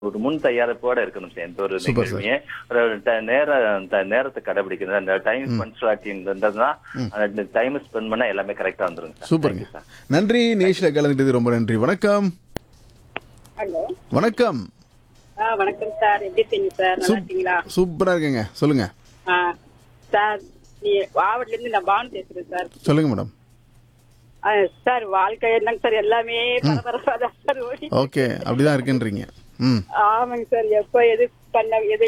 ஒரு முன் தயாரிப்போட இருக்கணும் சார் எந்த ஒரு Super, sir. நிகழ்வுமே ஒரு ட- நேர அந்த நேரத்தை கடைபிடிக்கிறது அந்த டைம் பன்ச்சுவாலிட்டின்றதுனா அந்த டைம் ஸ்பெண்ட் பண்ணா எல்லாமே கரெக்டா வந்துருங்க சார் சூப்பருங்க Thank you, sir. நன்றி நிகழ்ச்சியில் கலந்துட்டது ரொம்ப நன்றி வணக்கம் ஹலோ வணக்கம் ஆ வணக்கம் சார் எப்படி இருக்கீங்க சார் நல்லா இருக்கீங்களா சூப்பரா இருக்குங்க சொல்லுங்க ஆ சார் நீ ஆவட்ல இருந்து நான் பானு பேசுறேன் சார் சொல்லுங்க மேடம் ஆ, சார் வாழ்க்கை என்னங்க சார் எல்லாமே பரபரப்பா தான் சார் ஓடி ஓகே அப்படிதான் இருக்குன்றீங்க ம் ஆமாங்க சார் எப்ப எது பண்ண எது